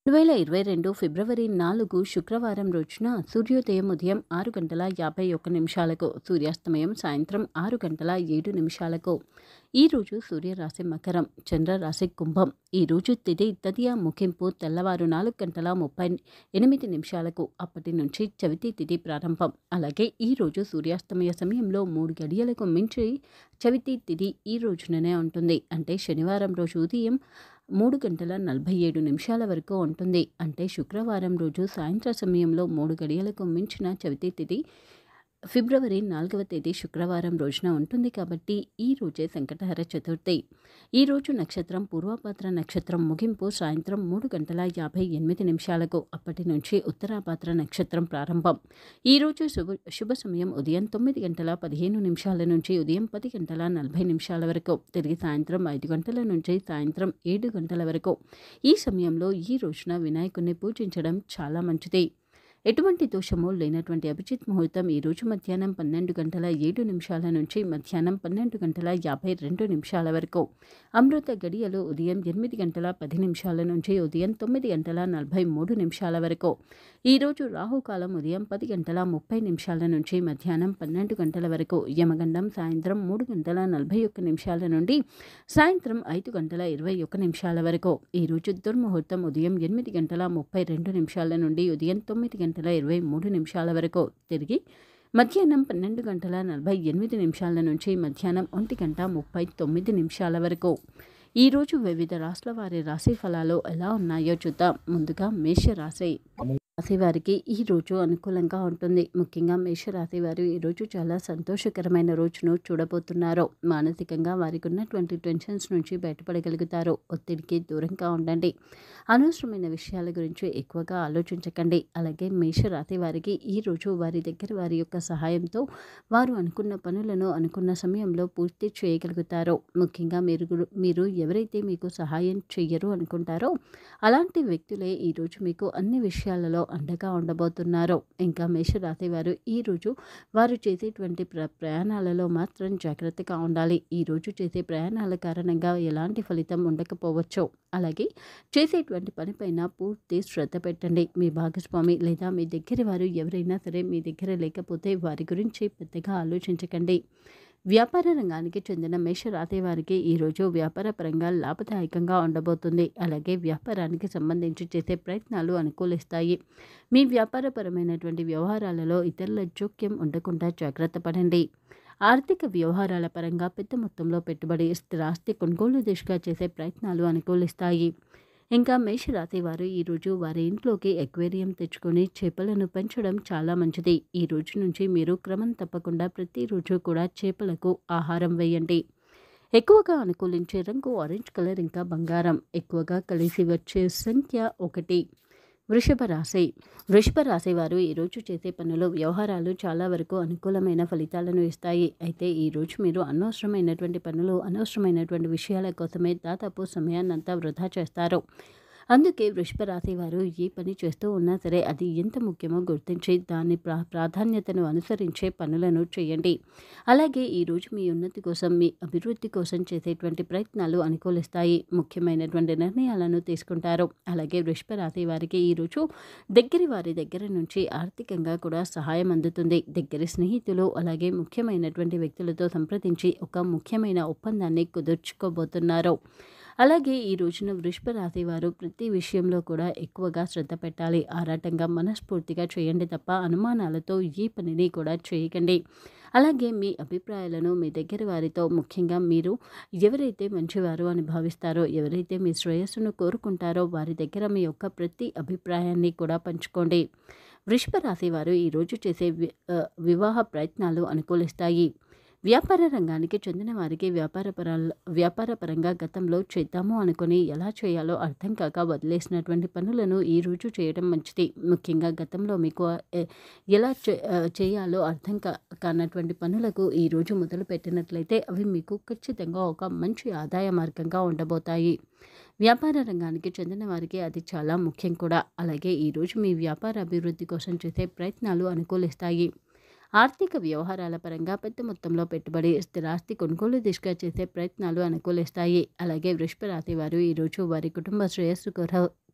వేల ఇరవై రెండు ఫిబ్రవరి నాలుగు శుక్రవారం రోజున సూర్యోదయం ఉదయం ఆరు గంటల యాభై ఒక్క నిమిషాలకు సూర్యాస్తమయం సాయంత్రం ఆరు గంటల ఏడు నిమిషాలకు ఈరోజు సూర్యరాశి మకరం చంద్రరాశి కుంభం ఈరోజు తిథి తదియ ముగింపు తెల్లవారు నాలుగు గంటల ముప్పై ఎనిమిది నిమిషాలకు అప్పటి నుంచి చవితి తిథి ప్రారంభం అలాగే ఈరోజు సూర్యాస్తమయ సమయంలో మూడు గడియలకు మించి చవితి తిథి ఈ రోజుననే ఉంటుంది అంటే శనివారం రోజు ఉదయం మూడు గంటల నలభై ఏడు నిమిషాల వరకు ఉంటుంది అంటే శుక్రవారం రోజు సాయంత్ర సమయంలో మూడు గడియలకు మించిన చవితి తిథి ఫిబ్రవరి నాలుగవ తేదీ శుక్రవారం రోజున ఉంటుంది కాబట్టి ఈ రోజే సంకటహర చతుర్థి ఈ రోజు నక్షత్రం పూర్వపాత్ర నక్షత్రం ముగింపు సాయంత్రం మూడు గంటల యాభై ఎనిమిది నిమిషాలకు అప్పటి నుంచి ఉత్తరాపాత్ర నక్షత్రం ప్రారంభం ఈ రోజు శుభ శుభ సమయం ఉదయం తొమ్మిది గంటల పదిహేను నిమిషాల నుంచి ఉదయం పది గంటల నలభై నిమిషాల వరకు తిరిగి సాయంత్రం ఐదు గంటల నుంచి సాయంత్రం ఏడు గంటల వరకు ఈ సమయంలో ఈ రోజున వినాయకుడిని పూజించడం చాలా మంచిది ఎటువంటి దోషము లేనటువంటి అభిజిత్ ముహూర్తం ఈ రోజు మధ్యాహ్నం పన్నెండు గంటల ఏడు నిమిషాల నుంచి మధ్యాహ్నం పన్నెండు గంటల యాభై రెండు నిమిషాల వరకు అమృత గడియలు ఉదయం ఎనిమిది గంటల పది నిమిషాల నుంచి ఉదయం తొమ్మిది గంటల నలభై మూడు నిమిషాల వరకు ఈరోజు రాహుకాలం ఉదయం పది గంటల ముప్పై నిమిషాల నుంచి మధ్యాహ్నం పన్నెండు గంటల వరకు యమగండం సాయంత్రం మూడు గంటల నలభై ఒక్క నిమిషాల నుండి సాయంత్రం ఐదు గంటల ఇరవై ఒక్క నిమిషాల వరకు ఈరోజు దుర్ముహూర్తం ఉదయం ఎనిమిది గంటల ముప్పై రెండు నిమిషాల నుండి ఉదయం తొమ్మిది గంటల ఇరవై మూడు నిమిషాల వరకు తిరిగి మధ్యాహ్నం పన్నెండు గంటల నలభై ఎనిమిది నిమిషాల నుంచి మధ్యాహ్నం ఒంటి గంట ముప్పై తొమ్మిది నిమిషాల వరకు ఈరోజు వివిధ రాష్ట్రాల వారి రాశి ఫలాలు ఎలా ఉన్నాయో చూద్దాం ముందుగా మేషరాశి రాశి వారికి ఈ రోజు అనుకూలంగా ఉంటుంది ముఖ్యంగా మేషరాశి వారు ఈరోజు చాలా సంతోషకరమైన రోజును చూడబోతున్నారు మానసికంగా వారికి ఉన్నటువంటి టెన్షన్స్ నుంచి బయటపడగలుగుతారు ఒత్తిడికి దూరంగా ఉండండి అనవసరమైన విషయాల గురించి ఎక్కువగా ఆలోచించకండి అలాగే మేషరాశి వారికి ఈ రోజు వారి దగ్గర వారి యొక్క సహాయంతో వారు అనుకున్న పనులను అనుకున్న సమయంలో పూర్తి చేయగలుగుతారు ముఖ్యంగా మీరు గు- మీరు ఎవరైతే మీకు సహాయం చెయ్యరు అనుకుంటారో అలాంటి వ్యక్తులే ఈరోజు మీకు అన్ని విషయాలలో అండగా ఉండబోతున్నారు ఇంకా మేషరాశి వారు ఈరోజు వారు చేసేటువంటి ప్ర ప్రయాణాలలో మాత్రం జాగ్రత్తగా ఉండాలి ఈరోజు చేసే ప్రయాణాల కారణంగా ఎలాంటి ఫలితం ఉండకపోవచ్చు అలాగే చేసేటువంటి పనిపైన పూర్తి శ్రద్ధ పెట్టండి మీ భాగస్వామి లేదా మీ దగ్గర వారు ఎవరైనా సరే మీ దగ్గర లేకపోతే వారి గురించి పెద్దగా ఆలోచించకండి వ్యాపార రంగానికి చెందిన మేషరాశి వారికి ఈరోజు వ్యాపార పరంగా లాభదాయకంగా ఉండబోతుంది అలాగే వ్యాపారానికి సంబంధించి చేసే ప్రయత్నాలు అనుకూలిస్తాయి మీ వ్యాపారపరమైనటువంటి వ్యవహారాలలో ఇతరుల జోక్యం ఉండకుండా జాగ్రత్త పడండి ఆర్థిక వ్యవహారాల పరంగా పెద్ద మొత్తంలో పెట్టుబడి స్థిరాస్తి కొనుగోలు దిశగా చేసే ప్రయత్నాలు అనుకూలిస్తాయి ఇంకా మేషరాశి వారు ఈరోజు వారి ఇంట్లోకి ఎక్వేరియం తెచ్చుకొని చేపలను పెంచడం చాలా మంచిది ఈ రోజు నుంచి మీరు క్రమం తప్పకుండా ప్రతిరోజు కూడా చేపలకు ఆహారం వేయండి ఎక్కువగా అనుకూలించే రంగు ఆరెంజ్ కలర్ ఇంకా బంగారం ఎక్కువగా కలిసి వచ్చే సంఖ్య ఒకటి వృషభ రాశి వృషభ రాశి వారు ఈరోజు చేసే పనులు వ్యవహారాలు చాలా వరకు అనుకూలమైన ఫలితాలను ఇస్తాయి అయితే ఈరోజు మీరు అనవసరమైనటువంటి పనులు అనవసరమైనటువంటి విషయాల కోసమే దాదాపు సమయాన్నంతా వృధా చేస్తారు అందుకే వృషభ రాశి వారు ఏ పని చేస్తూ ఉన్నా సరే అది ఎంత ముఖ్యమో గుర్తించి దాని ప్రా ప్రాధాన్యతను అనుసరించే పనులను చేయండి అలాగే ఈరోజు మీ ఉన్నతి కోసం మీ అభివృద్ధి కోసం చేసేటువంటి ప్రయత్నాలు అనుకూలిస్తాయి ముఖ్యమైనటువంటి నిర్ణయాలను తీసుకుంటారు అలాగే వృషభ రాశి వారికి ఈరోజు దగ్గరి వారి దగ్గర నుంచి ఆర్థికంగా కూడా సహాయం అందుతుంది దగ్గరి స్నేహితులు అలాగే ముఖ్యమైనటువంటి వ్యక్తులతో సంప్రదించి ఒక ముఖ్యమైన ఒప్పందాన్ని కుదుర్చుకోబోతున్నారు అలాగే ఈ రోజున వృషభ రాశి వారు ప్రతి విషయంలో కూడా ఎక్కువగా శ్రద్ధ పెట్టాలి ఆరాటంగా మనస్ఫూర్తిగా చేయండి తప్ప అనుమానాలతో ఈ పనిని కూడా చేయకండి అలాగే మీ అభిప్రాయాలను మీ దగ్గర వారితో ముఖ్యంగా మీరు ఎవరైతే మంచివారు అని భావిస్తారో ఎవరైతే మీ శ్రేయస్సును కోరుకుంటారో వారి దగ్గర మీ యొక్క ప్రతి అభిప్రాయాన్ని కూడా పంచుకోండి వృషభ రాశి వారు ఈరోజు చేసే వి- ఆ, వివాహ ప్రయత్నాలు అనుకూలిస్తాయి వ్యాపార రంగానికి చెందిన వారికి వ్యాపార పరాల వ్యాపార పరంగా గతంలో చేద్దాము అనుకుని ఎలా చేయాలో అర్థం కాక వదిలేసినటువంటి పనులను ఈ రోజు చేయడం మంచిది ముఖ్యంగా గతంలో మీకు ఎ- ఎలా చే- ఆ, చేయాలో అర్థం కా కానటువంటి పనులకు ఈ రోజు మొదలు పెట్టినట్లయితే అవి మీకు ఖచ్చితంగా ఒక మంచి ఆదాయ మార్గంగా ఉండబోతాయి వ్యాపార రంగానికి చెందిన వారికి అది చాలా ముఖ్యం కూడా అలాగే ఈరోజు మీ వ్యాపార అభివృద్ధి కోసం చేసే ప్రయత్నాలు అనుకూలిస్తాయి ఆర్థిక వ్యవహారాల పరంగా పెద్ద మొత్తంలో పెట్టుబడి స్థిరాస్తి కొనుగోలు దిశగా చేసే ప్రయత్నాలు అనుకూలిస్తాయి అలాగే వృషభ రాశి వారు ఈరోజు వారి కుటుంబ శ్రేయస్సు కొర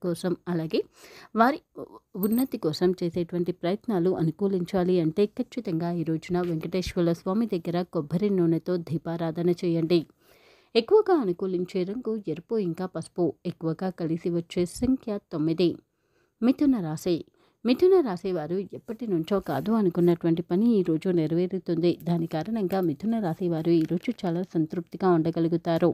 కోసం అలాగే వారి ఉన్నతి కోసం చేసేటువంటి ప్రయత్నాలు అనుకూలించాలి అంటే ఖచ్చితంగా ఈ రోజున వెంకటేశ్వర స్వామి దగ్గర కొబ్బరి నూనెతో దీపారాధన చేయండి ఎక్కువగా అనుకూలించే రంగు ఎరుపు ఇంకా పసుపు ఎక్కువగా కలిసి వచ్చే సంఖ్య తొమ్మిది మిథున రాశి మిథున రాశి వారు ఎప్పటి నుంచో కాదు అనుకున్నటువంటి పని ఈరోజు నెరవేరుతుంది దాని కారణంగా మిథున రాశి వారు ఈరోజు చాలా సంతృప్తిగా ఉండగలుగుతారు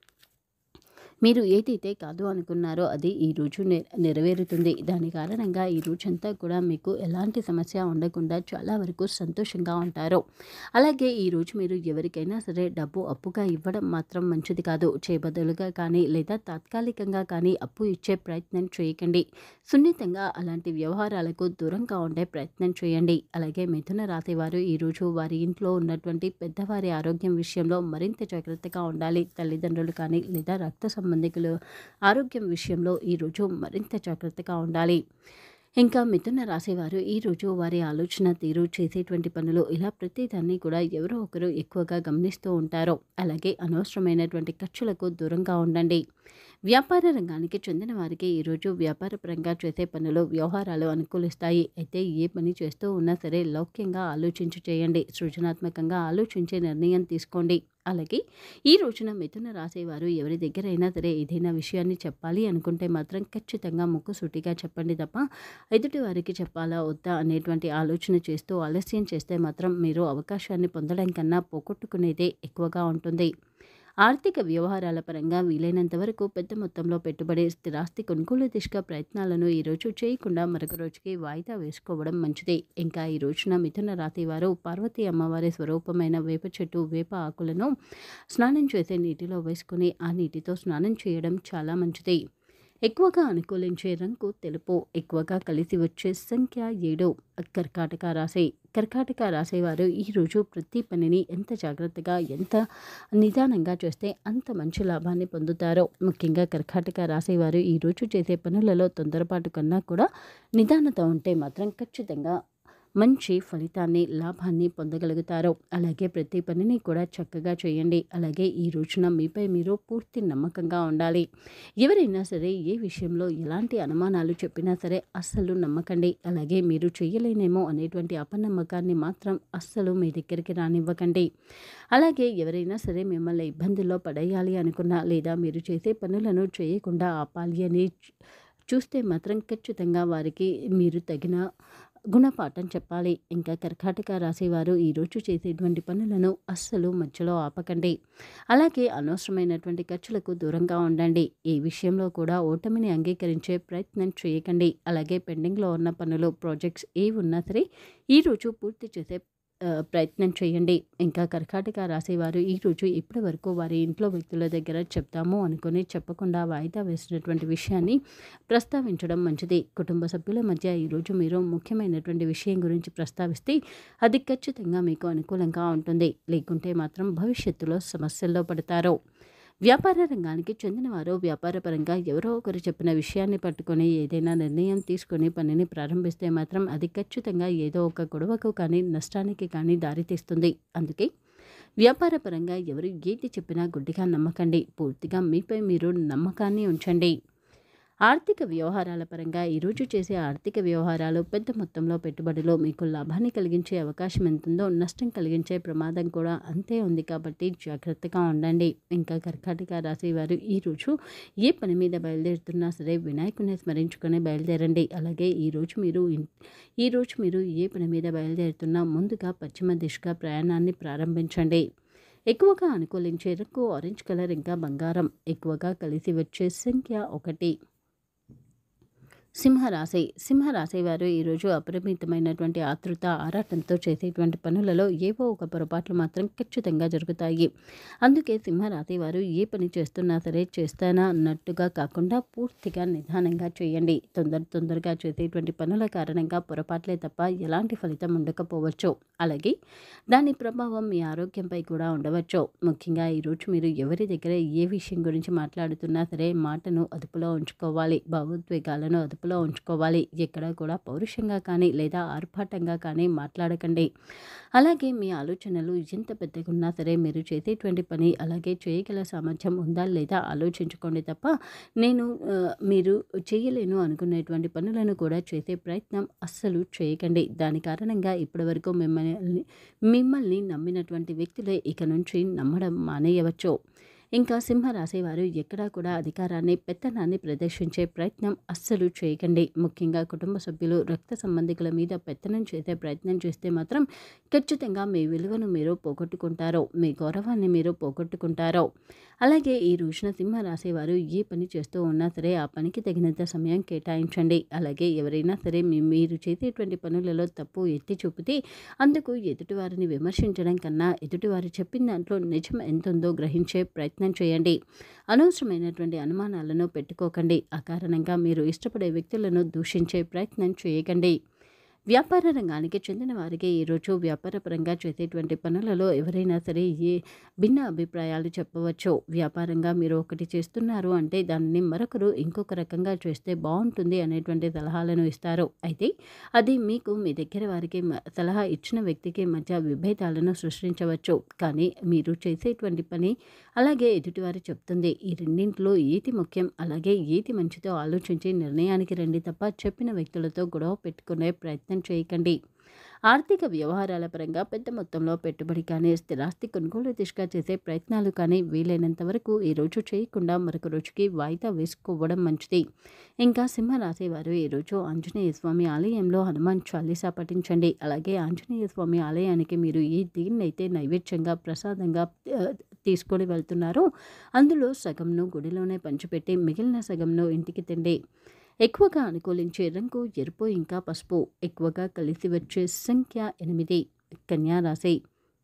మీరు ఏదైతే కాదు అనుకున్నారో అది ఈరోజు నె నెరవేరుతుంది దాని కారణంగా ఈ రోజంతా కూడా మీకు ఎలాంటి సమస్య ఉండకుండా చాలా వరకు సంతోషంగా ఉంటారు అలాగే ఈరోజు మీరు ఎవరికైనా సరే డబ్బు అప్పుగా ఇవ్వడం మాత్రం మంచిది కాదు చేబదులుగా కానీ లేదా తాత్కాలికంగా కానీ అప్పు ఇచ్చే ప్రయత్నం చేయకండి సున్నితంగా అలాంటి వ్యవహారాలకు దూరంగా ఉండే ప్రయత్నం చేయండి అలాగే మిథున రాశి వారు ఈరోజు వారి ఇంట్లో ఉన్నటువంటి పెద్దవారి ఆరోగ్యం విషయంలో మరింత జాగ్రత్తగా ఉండాలి తల్లిదండ్రులు కానీ లేదా రక్త సంబంధికులు ఆరోగ్యం విషయంలో ఈరోజు మరింత జాగ్రత్తగా ఉండాలి ఇంకా మిథున రాసేవారు ఈరోజు వారి ఆలోచన తీరు చేసేటువంటి పనులు ఇలా ప్రతిదాన్ని కూడా ఎవరో ఒకరు ఎక్కువగా గమనిస్తూ ఉంటారో అలాగే అనవసరమైనటువంటి ఖర్చులకు దూరంగా ఉండండి వ్యాపార రంగానికి చెందిన వారికి ఈరోజు వ్యాపారపరంగా చేసే పనులు వ్యవహారాలు అనుకూలిస్తాయి అయితే ఏ పని చేస్తూ ఉన్నా సరే లౌక్యంగా ఆలోచించి చేయండి సృజనాత్మకంగా ఆలోచించే నిర్ణయం తీసుకోండి అలాగే ఈ రోజున మిథున రాసేవారు ఎవరి దగ్గరైనా సరే ఏదైనా విషయాన్ని చెప్పాలి అనుకుంటే మాత్రం ఖచ్చితంగా ముక్కుసూటిగా చెప్పండి తప్ప ఎదుటి వారికి చెప్పాలా వద్దా అనేటువంటి ఆలోచన చేస్తూ ఆలస్యం చేస్తే మాత్రం మీరు అవకాశాన్ని పొందడం కన్నా పోగొట్టుకునేదే ఎక్కువగా ఉంటుంది ఆర్థిక వ్యవహారాల పరంగా వీలైనంత వరకు పెద్ద మొత్తంలో పెట్టుబడి స్థిరాస్తి కొనుగోలు దిశగా ప్రయత్నాలను ఈరోజు చేయకుండా మరొక రోజుకి వాయిదా వేసుకోవడం మంచిది ఇంకా ఈ రోజున మిథున రాతి వారు పార్వతీ అమ్మవారి స్వరూపమైన వేప చెట్టు వేప ఆకులను స్నానం చేసే నీటిలో వేసుకుని ఆ నీటితో స్నానం చేయడం చాలా మంచిది ఎక్కువగా అనుకూలించే రంగు తెలుపు ఎక్కువగా కలిసి వచ్చే సంఖ్య ఏడు కర్కాటక రాశి కర్కాటక రాసేవారు ఈరోజు ప్రతి పనిని ఎంత జాగ్రత్తగా ఎంత నిదానంగా చేస్తే అంత మంచి లాభాన్ని పొందుతారో ముఖ్యంగా కర్కాటక రాసేవారు ఈరోజు చేసే పనులలో తొందరపాటు కన్నా కూడా నిదానత ఉంటే మాత్రం ఖచ్చితంగా మంచి ఫలితాన్ని లాభాన్ని పొందగలుగుతారు అలాగే ప్రతి పనిని కూడా చక్కగా చేయండి అలాగే ఈ రోజున మీపై మీరు పూర్తి నమ్మకంగా ఉండాలి ఎవరైనా సరే ఏ విషయంలో ఎలాంటి అనుమానాలు చెప్పినా సరే అస్సలు నమ్మకండి అలాగే మీరు చేయలేనేమో అనేటువంటి అపనమ్మకాన్ని మాత్రం అస్సలు మీ దగ్గరికి రానివ్వకండి అలాగే ఎవరైనా సరే మిమ్మల్ని ఇబ్బందుల్లో పడేయాలి అనుకున్నా లేదా మీరు చేసే పనులను చేయకుండా ఆపాలి అని చూస్తే మాత్రం ఖచ్చితంగా వారికి మీరు తగిన గుణపాఠం చెప్పాలి ఇంకా కర్కాటక రాసేవారు ఈరోజు చేసేటువంటి పనులను అస్సలు మధ్యలో ఆపకండి అలాగే అనవసరమైనటువంటి ఖర్చులకు దూరంగా ఉండండి ఈ విషయంలో కూడా ఓటమిని అంగీకరించే ప్రయత్నం చేయకండి అలాగే పెండింగ్లో ఉన్న పనులు ప్రాజెక్ట్స్ ఏ ఉన్నా సరే ఈరోజు పూర్తి చేసే ప్రయత్నం చేయండి ఇంకా కర్కాటక రాసేవారు ఈరోజు ఇప్పటి వరకు వారి ఇంట్లో వ్యక్తుల దగ్గర చెప్తాము అనుకుని చెప్పకుండా వాయిదా వేసినటువంటి విషయాన్ని ప్రస్తావించడం మంచిది కుటుంబ సభ్యుల మధ్య ఈరోజు మీరు ముఖ్యమైనటువంటి విషయం గురించి ప్రస్తావిస్తే అది ఖచ్చితంగా మీకు అనుకూలంగా ఉంటుంది లేకుంటే మాత్రం భవిష్యత్తులో సమస్యల్లో పడతారు వ్యాపార రంగానికి చెందినవారు వ్యాపారపరంగా ఎవరో ఒకరు చెప్పిన విషయాన్ని పట్టుకొని ఏదైనా నిర్ణయం తీసుకొని పనిని ప్రారంభిస్తే మాత్రం అది ఖచ్చితంగా ఏదో ఒక గొడవకు కానీ నష్టానికి కానీ దారితీస్తుంది అందుకే వ్యాపారపరంగా ఎవరు ఏది చెప్పినా గుడ్డిగా నమ్మకండి పూర్తిగా మీపై మీరు నమ్మకాన్ని ఉంచండి ఆర్థిక వ్యవహారాల పరంగా ఈరోజు చేసే ఆర్థిక వ్యవహారాలు పెద్ద మొత్తంలో పెట్టుబడులు మీకు లాభాన్ని కలిగించే అవకాశం ఎంతుందో నష్టం కలిగించే ప్రమాదం కూడా అంతే ఉంది కాబట్టి జాగ్రత్తగా ఉండండి ఇంకా కర్కాటక రాశి వారు ఈరోజు ఏ పని మీద బయలుదేరుతున్నా సరే వినాయకుని స్మరించుకొని బయలుదేరండి అలాగే ఈరోజు మీరు ఈరోజు మీరు ఏ పని మీద బయలుదేరుతున్నా ముందుగా పశ్చిమ దిశగా ప్రయాణాన్ని ప్రారంభించండి ఎక్కువగా అనుకూలించే రంగు ఆరెంజ్ కలర్ ఇంకా బంగారం ఎక్కువగా కలిసి వచ్చే సంఖ్య ఒకటి సింహరాశి సింహరాశి వారు ఈరోజు అపరిమితమైనటువంటి ఆతృత ఆరాటంతో చేసేటువంటి పనులలో ఏవో ఒక పొరపాట్లు మాత్రం ఖచ్చితంగా జరుగుతాయి అందుకే సింహరాశి వారు ఏ పని చేస్తున్నా సరే చేస్తానా అన్నట్టుగా కాకుండా పూర్తిగా నిదానంగా చేయండి తొందర తొందరగా చేసేటువంటి పనుల కారణంగా పొరపాట్లే తప్ప ఎలాంటి ఫలితం ఉండకపోవచ్చు అలాగే దాని ప్రభావం మీ ఆరోగ్యంపై కూడా ఉండవచ్చు ముఖ్యంగా ఈరోజు మీరు ఎవరి దగ్గర ఏ విషయం గురించి మాట్లాడుతున్నా సరే మాటను అదుపులో ఉంచుకోవాలి భావోద్వేగాలను అదుపు అదుపులో ఉంచుకోవాలి ఎక్కడ కూడా పౌరుషంగా కానీ లేదా ఆర్భాటంగా కానీ మాట్లాడకండి అలాగే మీ ఆలోచనలు ఎంత పెద్దగా ఉన్నా సరే మీరు చేసేటువంటి పని అలాగే చేయగల సామర్థ్యం ఉందా లేదా ఆలోచించుకోండి తప్ప నేను ఆ, మీరు చేయలేను అనుకునేటువంటి పనులను కూడా చేసే ప్రయత్నం అస్సలు చేయకండి దాని కారణంగా ఇప్పటివరకు మిమ్మల్ని మిమ్మల్ని నమ్మినటువంటి వ్యక్తులే ఇక నుంచి నమ్మడం మానేయవచ్చు ఇంకా సింహరాశి వారు ఎక్కడా కూడా అధికారాన్ని పెత్తనాన్ని ప్రదర్శించే ప్రయత్నం అస్సలు చేయకండి ముఖ్యంగా కుటుంబ సభ్యులు రక్త సంబంధికుల మీద పెత్తనం చేసే ప్రయత్నం చేస్తే మాత్రం ఖచ్చితంగా మీ విలువను మీరు పోగొట్టుకుంటారో మీ గౌరవాన్ని మీరు పోగొట్టుకుంటారో అలాగే ఈ రోజున సింహరాశి వారు ఏ పని చేస్తూ ఉన్నా సరే ఆ పనికి తగినంత సమయం కేటాయించండి అలాగే ఎవరైనా సరే మీ మీరు చేసేటువంటి పనులలో తప్పు ఎత్తి చూపితే అందుకు ఎదుటివారిని విమర్శించడం కన్నా ఎదుటివారు చెప్పిన దాంట్లో నిజం ఎంతుందో గ్రహించే ప్రయత్నం చేయండి అనవసరమైనటువంటి అనుమానాలను పెట్టుకోకండి ఆ కారణంగా మీరు ఇష్టపడే వ్యక్తులను దూషించే ప్రయత్నం చేయకండి వ్యాపార రంగానికి చెందిన వారికి ఈరోజు వ్యాపారపరంగా చేసేటువంటి పనులలో ఎవరైనా సరే ఏ భిన్న అభిప్రాయాలు చెప్పవచ్చు వ్యాపారంగా మీరు ఒకటి చేస్తున్నారు అంటే దానిని మరొకరు ఇంకొక రకంగా చేస్తే బాగుంటుంది అనేటువంటి సలహాలను ఇస్తారు అయితే అది మీకు మీ దగ్గర వారికి మ- సలహా ఇచ్చిన వ్యక్తికి మధ్య విభేదాలను సృష్టించవచ్చు కానీ మీరు చేసేటువంటి పని అలాగే ఎదుటివారు చెప్తుంది ఈ రెండింటిలో ఏది ముఖ్యం అలాగే ఏది మంచిదో ఆలోచించి నిర్ణయానికి రండి తప్ప చెప్పిన వ్యక్తులతో గొడవ పెట్టుకునే ప్రయత్నం చేయకండి ఆర్థిక వ్యవహారాల పరంగా పెద్ద మొత్తంలో పెట్టుబడి కానీ స్థిరాస్తి కొనుగోలు దిశగా చేసే ప్రయత్నాలు కానీ వీలైనంత వరకు ఈ రోజు చేయకుండా మరొక రోజుకి వాయిదా వేసుకోవడం మంచిది ఇంకా సింహరాశి వారు ఈరోజు ఆంజనేయ స్వామి ఆలయంలో హనుమాన్ చాలీసా పఠించండి అలాగే ఆంజనేయ స్వామి ఆలయానికి మీరు ఏ దేన్నైతే నైవేద్యంగా ప్రసాదంగా ఆ, తీసుకొని వెళ్తున్నారో అందులో సగంను గుడిలోనే పంచిపెట్టి మిగిలిన సగంను ఇంటికి తిండి ఎక్కువగా అనుకూలించే రంగు ఎరుపు ఇంకా పసుపు ఎక్కువగా కలిసి వచ్చే సంఖ్య ఎనిమిది కన్యా రాశి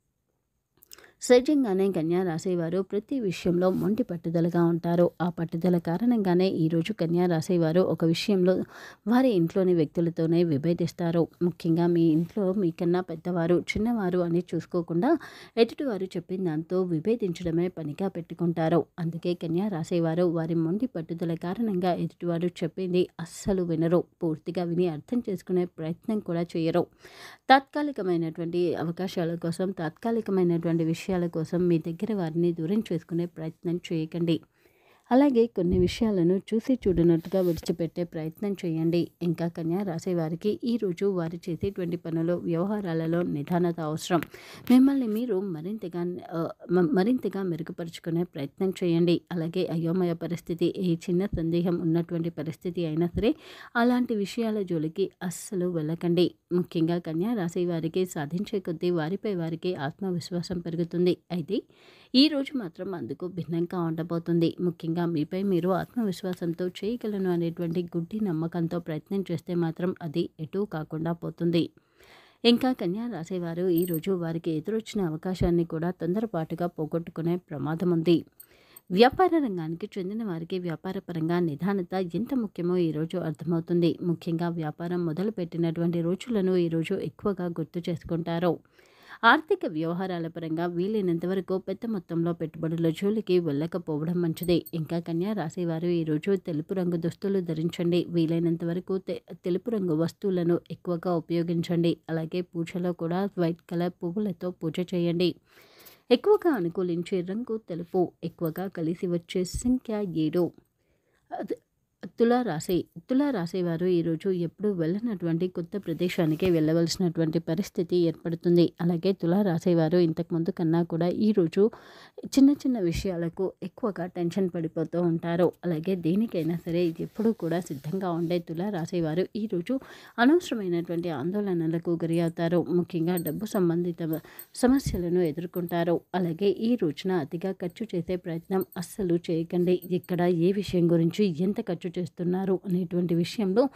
సహజంగానే కన్యా రాసేవారు ప్రతి విషయంలో మొండి పట్టుదలగా ఉంటారు ఆ పట్టుదల కారణంగానే ఈరోజు కన్యా రాసేవారు ఒక విషయంలో వారి ఇంట్లోని వ్యక్తులతోనే విభేదిస్తారు ముఖ్యంగా మీ ఇంట్లో మీకన్నా పెద్దవారు చిన్నవారు అని చూసుకోకుండా ఎదుటివారు చెప్పిన దాంతో విభేదించడమే పనిగా పెట్టుకుంటారు అందుకే కన్యా రాసేవారు వారి మొండి పట్టుదల కారణంగా ఎదుటివారు చెప్పింది అస్సలు వినరు పూర్తిగా విని అర్థం చేసుకునే ప్రయత్నం కూడా చేయరు తాత్కాలికమైనటువంటి అవకాశాల కోసం తాత్కాలికమైనటువంటి విషయాల కోసం మీ దగ్గర వారిని దూరం చేసుకునే ప్రయత్నం చేయకండి అలాగే కొన్ని విషయాలను చూసి చూడనట్టుగా విడిచిపెట్టే ప్రయత్నం చేయండి ఇంకా కన్యా రాసే వారికి ఈరోజు వారు చేసేటువంటి పనులు వ్యవహారాలలో నిదానత అవసరం మిమ్మల్ని మీరు మరింతగా ఆ, మ- మరింతగా మెరుగుపరుచుకునే ప్రయత్నం చేయండి అలాగే అయోమయ పరిస్థితి ఏ చిన్న సందేహం ఉన్నటువంటి పరిస్థితి అయినా సరే అలాంటి విషయాల జోలికి అస్సలు వెళ్ళకండి ముఖ్యంగా కన్యా రాశి వారికి సాధించే కొద్దీ వారిపై వారికి ఆత్మవిశ్వాసం పెరుగుతుంది అయితే ఈ రోజు మాత్రం అందుకు భిన్నంగా ఉండబోతుంది ముఖ్యంగా మీపై మీరు ఆత్మవిశ్వాసంతో చేయగలను అనేటువంటి గుడ్డి నమ్మకంతో ప్రయత్నం చేస్తే మాత్రం అది ఎటూ కాకుండా పోతుంది ఇంకా కన్యా రాసేవారు ఈరోజు వారికి ఎదురొచ్చిన అవకాశాన్ని కూడా తొందరపాటుగా పోగొట్టుకునే ప్రమాదం ఉంది వ్యాపార రంగానికి చెందిన వారికి వ్యాపారపరంగా నిదానత ఎంత ముఖ్యమో ఈరోజు అర్థమవుతుంది ముఖ్యంగా వ్యాపారం మొదలుపెట్టినటువంటి రోజులను ఈరోజు ఎక్కువగా గుర్తు చేసుకుంటారు ఆర్థిక వ్యవహారాల పరంగా వీలైనంత వరకు పెద్ద మొత్తంలో పెట్టుబడుల జోలికి వెళ్ళకపోవడం మంచిది ఇంకా కన్యా రాసేవారు ఈరోజు తెలుపు రంగు దుస్తులు ధరించండి వీలైనంత వరకు తె- తెలుపు రంగు వస్తువులను ఎక్కువగా ఉపయోగించండి అలాగే పూజలో కూడా వైట్ కలర్ పువ్వులతో పూజ చేయండి ఎక్కువగా అనుకూలించే రంగు తెలుపు ఎక్కువగా కలిసి వచ్చే సంఖ్య ఏడు అద- తులారాశి తులారాశివారు ఈరోజు ఎప్పుడు వెళ్ళనటువంటి కొత్త ప్రదేశానికి వెళ్ళవలసినటువంటి పరిస్థితి ఏర్పడుతుంది అలాగే తులారాశివారు ఇంతకుముందు కన్నా కూడా ఈరోజు చిన్న చిన్న విషయాలకు ఎక్కువగా టెన్షన్ పడిపోతూ ఉంటారు అలాగే దేనికైనా సరే ఎప్పుడూ కూడా సిద్ధంగా ఉండే తులారాశివారు ఈరోజు అనవసరమైనటువంటి ఆందోళనలకు గురి అవుతారు ముఖ్యంగా డబ్బు సంబంధిత సమస్యలను ఎదుర్కొంటారు అలాగే ఈ రోజున అతిగా ఖర్చు చేసే ప్రయత్నం అస్సలు చేయకండి ఇక్కడ ఏ విషయం గురించి ఎంత ఖర్చు చేస్తున్నారు అనేటువంటి విషయంలో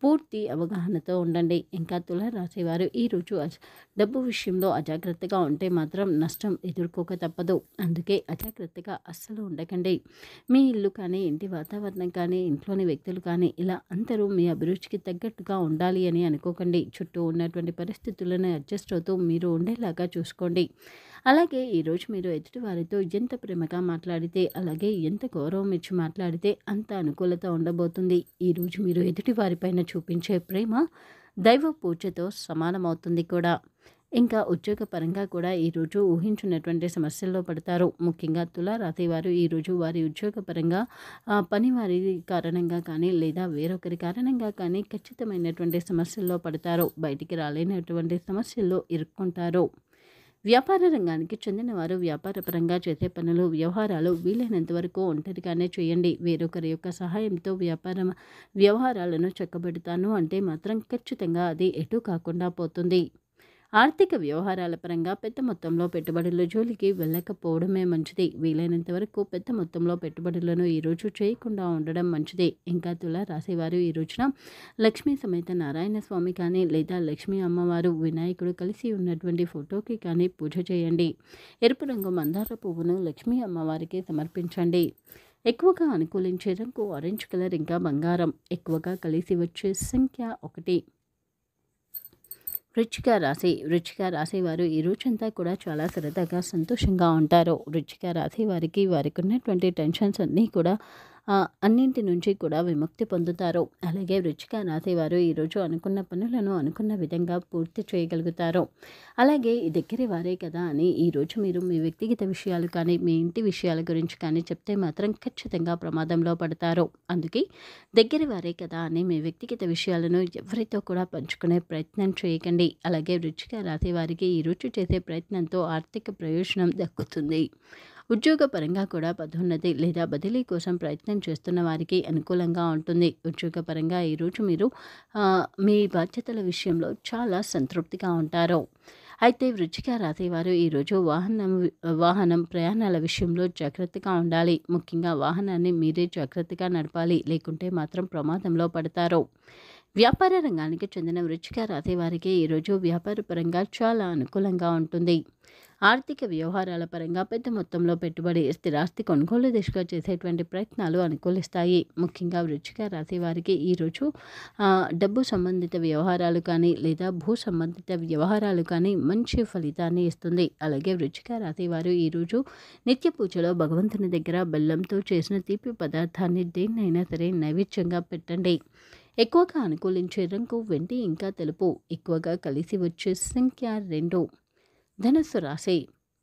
పూర్తి అవగాహనతో ఉండండి ఇంకా తులారాశి వారు ఈరోజు అజ- డబ్బు విషయంలో అజాగ్రత్తగా ఉంటే మాత్రం నష్టం ఎదుర్కోక తప్పదు అందుకే అజాగ్రత్తగా అస్సలు ఉండకండి మీ ఇల్లు కానీ ఇంటి వాతావరణం కానీ ఇంట్లోని వ్యక్తులు కానీ ఇలా అందరూ మీ అభిరుచికి తగ్గట్టుగా ఉండాలి అని అనుకోకండి చుట్టూ ఉన్నటువంటి పరిస్థితులను అడ్జస్ట్ అవుతూ మీరు ఉండేలాగా చూసుకోండి అలాగే ఈరోజు మీరు ఎదుటి వారితో ఎంత ప్రేమగా మాట్లాడితే అలాగే ఎంత గౌరవం ఇచ్చి మాట్లాడితే అంత అనుకూలత ఉండబోతుంది ఈరోజు మీరు ఎదుటి వారిపైన చూపించే ప్రేమ దైవ పూజతో సమానమవుతుంది కూడా ఇంకా ఉద్యోగపరంగా కూడా ఈరోజు ఊహించినటువంటి సమస్యల్లో పడతారు ముఖ్యంగా తులారాశి వారు ఈరోజు వారి ఉద్యోగపరంగా ఆ, పని వారి కారణంగా కానీ లేదా వేరొకరి కారణంగా కానీ ఖచ్చితమైనటువంటి సమస్యల్లో పడతారు బయటికి రాలేనటువంటి సమస్యల్లో ఇరుక్కుంటారు వ్యాపార రంగానికి చెందిన వారు వ్యాపారపరంగా చేసే పనులు వ్యవహారాలు వీలైనంత వరకు ఒంటరిగానే చేయండి వేరొకరి యొక్క సహాయంతో వ్యాపారం వ్యవహారాలను చక్కబెడతాను అంటే మాత్రం ఖచ్చితంగా అది ఎటు కాకుండా పోతుంది ఆర్థిక వ్యవహారాల పరంగా పెద్ద మొత్తంలో పెట్టుబడుల జోలికి వెళ్ళకపోవడమే మంచిది వీలైనంత వరకు పెద్ద మొత్తంలో పెట్టుబడులను ఈరోజు చేయకుండా ఉండడం మంచిది ఇంకా తుల రాసేవారు ఈ రోజున లక్ష్మీ సమేత నారాయణ స్వామి కానీ లేదా లక్ష్మీ అమ్మవారు వినాయకుడు కలిసి ఉన్నటువంటి ఫోటోకి కానీ పూజ చేయండి ఎరుపు రంగు మందార పువ్వును లక్ష్మీ అమ్మవారికి సమర్పించండి ఎక్కువగా అనుకూలించే రంగు ఆరెంజ్ కలర్ ఇంకా బంగారం ఎక్కువగా కలిసి వచ్చే సంఖ్య ఒకటి వృచ్చిక రాశి వృచ్చిక రాశి వారు ఈ రోజంతా కూడా చాలా సరదాగా సంతోషంగా ఉంటారు వృచ్చిక రాశి వారికి వారికి ఉన్నటువంటి టెన్షన్స్ అన్నీ కూడా ఆ, అన్నింటి నుంచి కూడా విముక్తి పొందుతారు అలాగే వృచ్చిక రాశి వారు ఈరోజు అనుకున్న పనులను అనుకున్న విధంగా పూర్తి చేయగలుగుతారు అలాగే ఈ దగ్గర వారే కదా అని ఈరోజు మీరు మీ వ్యక్తిగత విషయాలు కానీ మీ ఇంటి విషయాల గురించి కానీ చెప్తే మాత్రం ఖచ్చితంగా ప్రమాదంలో పడతారు అందుకే దగ్గర వారే కదా అని మీ వ్యక్తిగత విషయాలను ఎవరితో కూడా పంచుకునే ప్రయత్నం చేయకండి అలాగే రుచిగా రాసే వారికి ఈ రుచి చేసే ప్రయత్నంతో ఆర్థిక ప్రయోజనం దక్కుతుంది ఉద్యోగపరంగా కూడా పదోన్నతి లేదా బదిలీ కోసం ప్రయత్నం చేస్తున్న వారికి అనుకూలంగా ఉంటుంది ఉద్యోగపరంగా ఈరోజు మీరు ఆ, మీ బాధ్యతల విషయంలో చాలా సంతృప్తిగా ఉంటారు అయితే వృచ్చిక రాసేవారు ఈరోజు వాహనం వాహనం ప్రయాణాల విషయంలో జాగ్రత్తగా ఉండాలి ముఖ్యంగా వాహనాన్ని మీరే జాగ్రత్తగా నడపాలి లేకుంటే మాత్రం ప్రమాదంలో పడతారు వ్యాపార రంగానికి చెందిన వృచ్చిక రాశి వారికి ఈరోజు వ్యాపారపరంగా చాలా అనుకూలంగా ఉంటుంది ఆర్థిక వ్యవహారాల పరంగా పెద్ద మొత్తంలో పెట్టుబడి స్థిరాస్తి కొనుగోలు దిశగా చేసేటువంటి ప్రయత్నాలు అనుకూలిస్తాయి ముఖ్యంగా వృచ్చిక రాశి వారికి ఈరోజు ఆ, డబ్బు సంబంధిత వ్యవహారాలు కానీ లేదా భూ సంబంధిత వ్యవహారాలు కానీ మంచి ఫలితాన్ని ఇస్తుంది అలాగే వృచ్చిక రాశి వారు ఈరోజు నిత్య పూజలో భగవంతుని దగ్గర బెల్లంతో చేసిన తీపి పదార్థాన్ని దేన్నైనా సరే నైవేద్యంగా పెట్టండి ఎక్కువగా అనుకూలించే రంగు వెండి ఇంకా తెలుపు ఎక్కువగా కలిసి వచ్చే సంఖ్య రెండు ధనుస్సు రాశి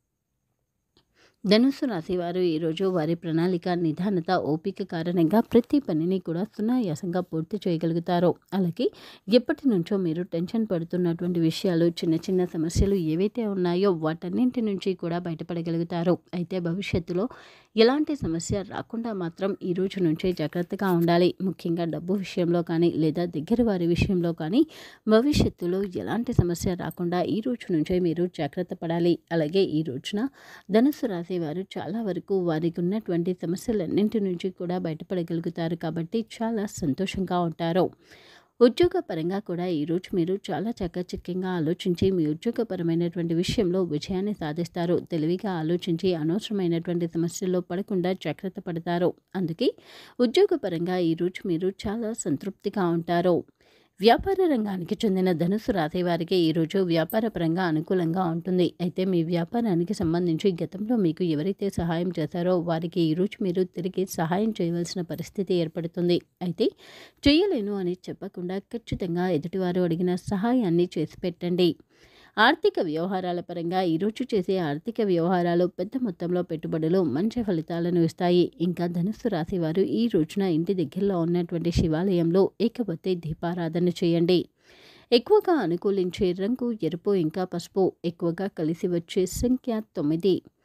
ధనుస్సు రాశి వారు ఈరోజు వారి ప్రణాళిక నిదానత ఓపిక కారణంగా ప్రతి పనిని కూడా సునాయాసంగా పూర్తి చేయగలుగుతారు అలాగే ఎప్పటి నుంచో మీరు టెన్షన్ పడుతున్నటువంటి విషయాలు చిన్న చిన్న సమస్యలు ఏవైతే ఉన్నాయో వాటన్నింటి నుంచి కూడా బయటపడగలుగుతారు అయితే భవిష్యత్తులో ఎలాంటి సమస్య రాకుండా మాత్రం ఈ రోజు నుంచే జాగ్రత్తగా ఉండాలి ముఖ్యంగా డబ్బు విషయంలో కానీ లేదా దగ్గర వారి విషయంలో కానీ భవిష్యత్తులో ఎలాంటి సమస్య రాకుండా ఈ రోజు నుంచే మీరు జాగ్రత్త పడాలి అలాగే ఈ రోజున ధనుసు రాశి వారు చాలా వరకు వారికి ఉన్నటువంటి సమస్యలన్నింటి నుంచి కూడా బయటపడగలుగుతారు కాబట్టి చాలా సంతోషంగా ఉంటారు ఉద్యోగపరంగా కూడా ఈరోజు మీరు చాలా చక్కచక్యంగా ఆలోచించి మీ ఉద్యోగపరమైనటువంటి విషయంలో విజయాన్ని సాధిస్తారు తెలివిగా ఆలోచించి అనవసరమైనటువంటి సమస్యల్లో పడకుండా జాగ్రత్త పడతారు అందుకే ఉద్యోగపరంగా ఈరోజు మీరు చాలా సంతృప్తిగా ఉంటారు వ్యాపార రంగానికి చెందిన ధనుసు రాశి వారికి ఈరోజు వ్యాపారపరంగా అనుకూలంగా ఉంటుంది అయితే మీ వ్యాపారానికి సంబంధించి గతంలో మీకు ఎవరైతే సహాయం చేశారో వారికి ఈరోజు మీరు తిరిగి సహాయం చేయవలసిన పరిస్థితి ఏర్పడుతుంది అయితే చేయలేను అని చెప్పకుండా ఖచ్చితంగా ఎదుటివారు అడిగిన సహాయాన్ని చేసి పెట్టండి ఆర్థిక వ్యవహారాల పరంగా ఈరోజు చేసే ఆర్థిక వ్యవహారాలు పెద్ద మొత్తంలో పెట్టుబడులు మంచి ఫలితాలను ఇస్తాయి ఇంకా ధనుస్సు రాశి వారు ఈ రోజున ఇంటి దగ్గరలో ఉన్నటువంటి శివాలయంలో ఏకవత్తి దీపారాధన చేయండి ఎక్కువగా అనుకూలించే రంగు ఎరుపు ఇంకా పసుపు ఎక్కువగా కలిసి వచ్చే సంఖ్య తొమ్మిది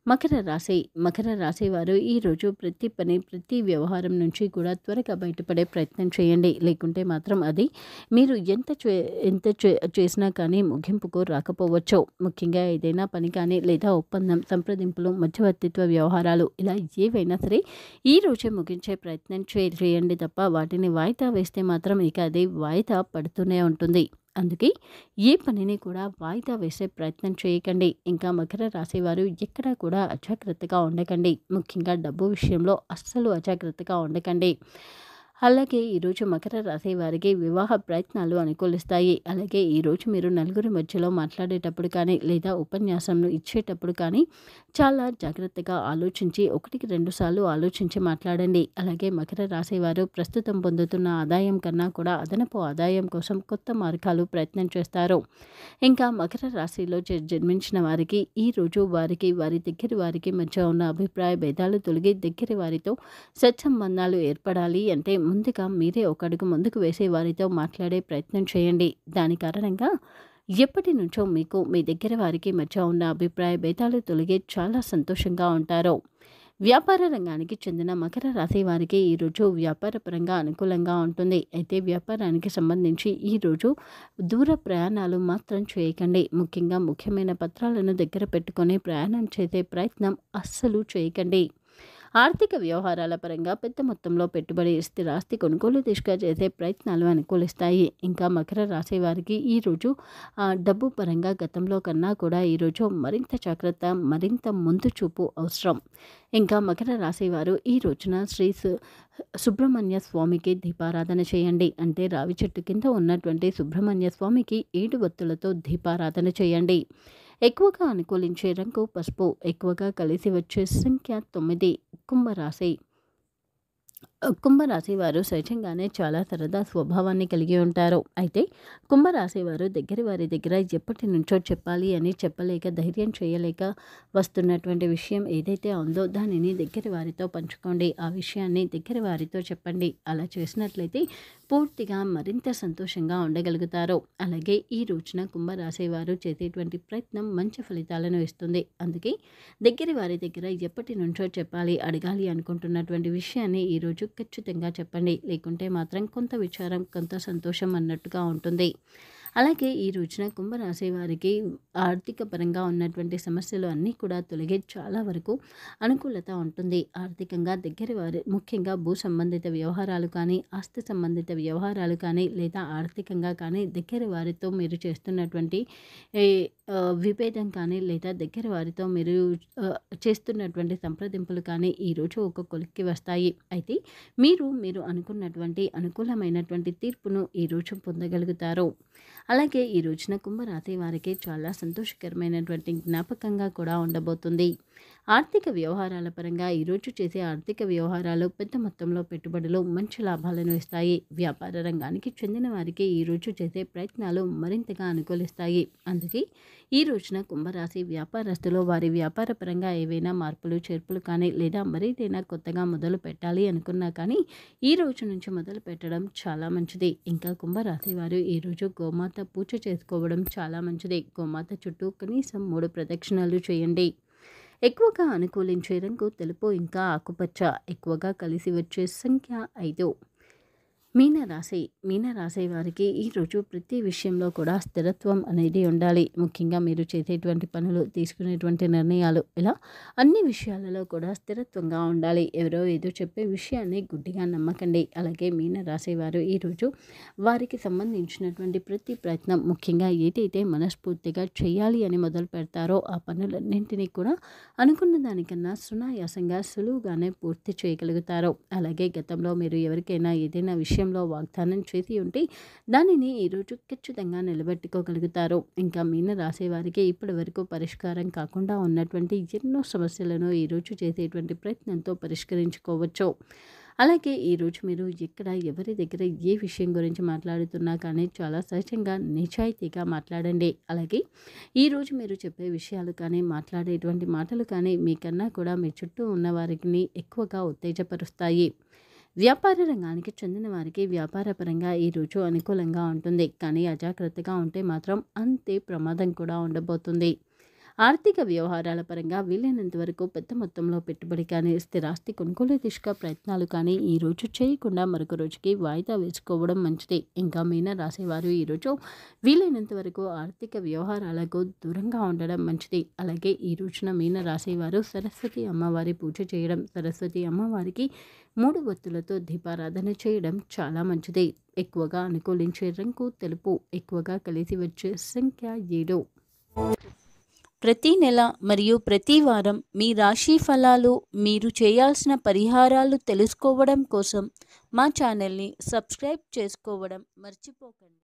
మకర రాశి మకర రాశి వారు ఈరోజు ప్రతి పని ప్రతి వ్యవహారం నుంచి కూడా త్వరగా బయటపడే ప్రయత్నం చేయండి లేకుంటే మాత్రం అది మీరు ఎంత చే ఎంత చే చేసినా కానీ ముగింపుకు రాకపోవచ్చు ముఖ్యంగా ఏదైనా పని కానీ లేదా ఒప్పందం సంప్రదింపులు మధ్యవర్తిత్వ వ్యవహారాలు ఇలా ఏవైనా సరే ఈ రోజే ముగించే ప్రయత్నం చే చేయండి తప్ప వాటిని వాయిదా వేస్తే మాత్రం ఇక అది వాయిదా పడుతూనే ఉంటుంది అందుకే ఏ పనిని కూడా వాయిదా వేసే ప్రయత్నం చేయకండి ఇంకా మకర రాశి వారు ఎక్కడా కూడా అజాగ్రత్తగా ఉండకండి ముఖ్యంగా డబ్బు విషయంలో అస్సలు అజాగ్రత్తగా ఉండకండి అలాగే ఈరోజు మకర రాశి వారికి వివాహ ప్రయత్నాలు అనుకూలిస్తాయి అలాగే ఈరోజు మీరు నలుగురి మధ్యలో మాట్లాడేటప్పుడు కానీ లేదా ఉపన్యాసంను ఇచ్చేటప్పుడు కానీ చాలా జాగ్రత్తగా ఆలోచించి ఒకటికి రెండు సార్లు ఆలోచించి మాట్లాడండి అలాగే మకర రాశి వారు ప్రస్తుతం పొందుతున్న ఆదాయం కన్నా కూడా అదనపు ఆదాయం కోసం కొత్త మార్గాలు ప్రయత్నం చేస్తారు ఇంకా మకర రాశిలో జ- జన్మించిన వారికి ఈ రోజు వారికి వారి దగ్గరి వారికి మధ్య ఉన్న అభిప్రాయ భేదాలు తొలగి దగ్గరి వారితో సత్సంబంధాలు ఏర్పడాలి అంటే ముందుగా మీరే ఒక అడుగు ముందుకు వేసే వారితో మాట్లాడే ప్రయత్నం చేయండి దాని కారణంగా ఎప్పటి నుంచో మీకు మీ దగ్గర వారికి మధ్య ఉన్న అభిప్రాయ భేదాలు తొలగి చాలా సంతోషంగా ఉంటారు వ్యాపార రంగానికి చెందిన మకర రాశి వారికి ఈరోజు వ్యాపారపరంగా అనుకూలంగా ఉంటుంది అయితే వ్యాపారానికి సంబంధించి ఈరోజు దూర ప్రయాణాలు మాత్రం చేయకండి ముఖ్యంగా ముఖ్యమైన పత్రాలను దగ్గర పెట్టుకొని ప్రయాణం చేసే ప్రయత్నం అస్సలు చేయకండి ఆర్థిక వ్యవహారాల పరంగా పెద్ద మొత్తంలో పెట్టుబడి స్థిరాస్తి కొనుగోలు దిశగా చేసే ప్రయత్నాలు అనుకూలిస్తాయి ఇంకా మకర రాశి వారికి ఈరోజు ఆ, డబ్బు పరంగా గతంలో కన్నా కూడా ఈరోజు మరింత జాగ్రత్త మరింత ముందు చూపు అవసరం ఇంకా మకర రాశి వారు ఈ రోజున శ్రీ సు- సుబ్రహ్మణ్య స్వామికి దీపారాధన చేయండి అంటే రావి చెట్టు కింద ఉన్నటువంటి సుబ్రహ్మణ్య స్వామికి ఏడు వత్తులతో దీపారాధన చేయండి ఎక్కువగా అనుకూలించే రంగు పసుపు ఎక్కువగా కలిసి వచ్చే సంఖ్య తొమ్మిది కుంభరాశి కుంభరాశి వారు సహజంగానే చాలా సరదా స్వభావాన్ని కలిగి ఉంటారు అయితే కుంభరాశి వారు దగ్గర వారి దగ్గర ఎప్పటి నుంచో చెప్పాలి అని చెప్పలేక ధైర్యం చేయలేక వస్తున్నటువంటి విషయం ఏదైతే ఉందో దానిని దగ్గర వారితో పంచుకోండి ఆ విషయాన్ని దగ్గర వారితో చెప్పండి అలా చేసినట్లయితే పూర్తిగా మరింత సంతోషంగా ఉండగలుగుతారు అలాగే ఈ రోజున కుంభరాశి వారు చేసేటువంటి ప్రయత్నం మంచి ఫలితాలను ఇస్తుంది అందుకే దగ్గర వారి దగ్గర ఎప్పటి నుంచో చెప్పాలి అడగాలి అనుకుంటున్నటువంటి విషయాన్ని ఈరోజు ఖచ్చితంగా చెప్పండి లేకుంటే మాత్రం కొంత విచారం కొంత సంతోషం అన్నట్టుగా ఉంటుంది అలాగే ఈ రోజున కుంభరాశి వారికి ఆర్థిక పరంగా ఉన్నటువంటి సమస్యలు అన్నీ కూడా తొలగి చాలా వరకు అనుకూలత ఉంటుంది ఆర్థికంగా దగ్గర వారి ముఖ్యంగా భూ సంబంధిత వ్యవహారాలు కానీ ఆస్తి సంబంధిత వ్యవహారాలు కానీ లేదా ఆర్థికంగా కానీ దగ్గర వారితో మీరు చేస్తున్నటువంటి ఏ, ఆ, విభేదం కానీ లేదా దగ్గర వారితో మీరు ఆ, చేస్తున్నటువంటి సంప్రదింపులు కానీ ఈరోజు ఒక కొలిక్కి వస్తాయి అయితే మీరు మీరు అనుకున్నటువంటి అనుకూలమైనటువంటి తీర్పును ఈరోజు పొందగలుగుతారు అలాగే ఈ రోజున కుంభరాశి వారికి చాలా సంతోషకరమైనటువంటి జ్ఞాపకంగా కూడా ఉండబోతుంది ఆర్థిక వ్యవహారాల పరంగా ఈరోజు చేసే ఆర్థిక వ్యవహారాలు పెద్ద మొత్తంలో పెట్టుబడులు మంచి లాభాలను ఇస్తాయి వ్యాపార రంగానికి చెందిన వారికి ఈరోజు చేసే ప్రయత్నాలు మరింతగా అనుకూలిస్తాయి అందుకే ఈ రోజున కుంభరాశి వ్యాపారస్తులు వారి వ్యాపార పరంగా ఏవైనా మార్పులు చేర్పులు కానీ లేదా మరేదైనా కొత్తగా మొదలు పెట్టాలి అనుకున్నా కానీ ఈ రోజు నుంచి మొదలు పెట్టడం చాలా మంచిది ఇంకా కుంభరాశి వారు ఈరోజు గోమాత పూజ చేసుకోవడం చాలా మంచిది గోమాత చుట్టూ కనీసం మూడు ప్రదక్షిణాలు చేయండి ఎక్కువగా అనుకూలించే రంగు తెలుపు ఇంకా ఆకుపచ్చ ఎక్కువగా కలిసి వచ్చే సంఖ్య ఐదు మీనరాశి మీనరాశి వారికి ఈరోజు ప్రతి విషయంలో కూడా స్థిరత్వం అనేది ఉండాలి ముఖ్యంగా మీరు చేసేటువంటి పనులు తీసుకునేటువంటి నిర్ణయాలు ఇలా అన్ని విషయాలలో కూడా స్థిరత్వంగా ఉండాలి ఎవరో ఏదో చెప్పే విషయాన్ని గుడ్డిగా నమ్మకండి అలాగే మీనరాశి వారు ఈరోజు వారికి సంబంధించినటువంటి ప్రతి ప్రయత్నం ముఖ్యంగా ఏదైతే మనస్ఫూర్తిగా చేయాలి అని మొదలు పెడతారో ఆ పనులన్నింటినీ కూడా అనుకున్న దానికన్నా సునాయాసంగా సులువుగానే పూర్తి చేయగలుగుతారు అలాగే గతంలో మీరు ఎవరికైనా ఏదైనా విషయంలో వాగ్దానం చేసి ఉంటే దానిని ఈరోజు ఖచ్చితంగా నిలబెట్టుకోగలుగుతారు ఇంకా మీన రాసే వారికి ఇప్పటి వరకు పరిష్కారం కాకుండా ఉన్నటువంటి ఎన్నో సమస్యలను ఈరోజు చేసేటువంటి ప్రయత్నంతో పరిష్కరించుకోవచ్చు అలాగే ఈరోజు మీరు ఎక్కడ ఎవరి దగ్గర ఏ విషయం గురించి మాట్లాడుతున్నా కానీ చాలా సహజంగా నిజాయితీగా మాట్లాడండి అలాగే ఈరోజు మీరు చెప్పే విషయాలు కానీ మాట్లాడేటువంటి మాటలు కానీ మీకన్నా కూడా మీ చుట్టూ ఉన్న వారిని ఎక్కువగా ఉత్తేజపరుస్తాయి వ్యాపార రంగానికి చెందిన వారికి వ్యాపారపరంగా ఈరోజు అనుకూలంగా ఉంటుంది కానీ అజాగ్రత్తగా ఉంటే మాత్రం అంతే ప్రమాదం కూడా ఉండబోతుంది ఆర్థిక వ్యవహారాల పరంగా వీలైనంత వరకు పెద్ద మొత్తంలో పెట్టుబడి కానీ స్థిరాస్తి కొనుగోలు దిశగా ప్రయత్నాలు కానీ ఈ రోజు చేయకుండా మరొక రోజుకి వాయిదా వేసుకోవడం మంచిది ఇంకా మీన రాసేవారు ఈరోజు వీలైనంత వరకు ఆర్థిక వ్యవహారాలకు దూరంగా ఉండడం మంచిది అలాగే ఈ రోజున మీన రాసేవారు సరస్వతి అమ్మవారి పూజ చేయడం సరస్వతి అమ్మవారికి మూడు ఒత్తులతో దీపారాధన చేయడం చాలా మంచిది ఎక్కువగా అనుకూలించే రంగు తెలుపు ఎక్కువగా కలిసి వచ్చే సంఖ్య ఏడు ప్రతి నెల మరియు ప్రతి వారం మీ రాశి ఫలాలు మీరు చేయాల్సిన పరిహారాలు తెలుసుకోవడం కోసం మా ఛానల్ని సబ్స్క్రైబ్ చేసుకోవడం మర్చిపోకండి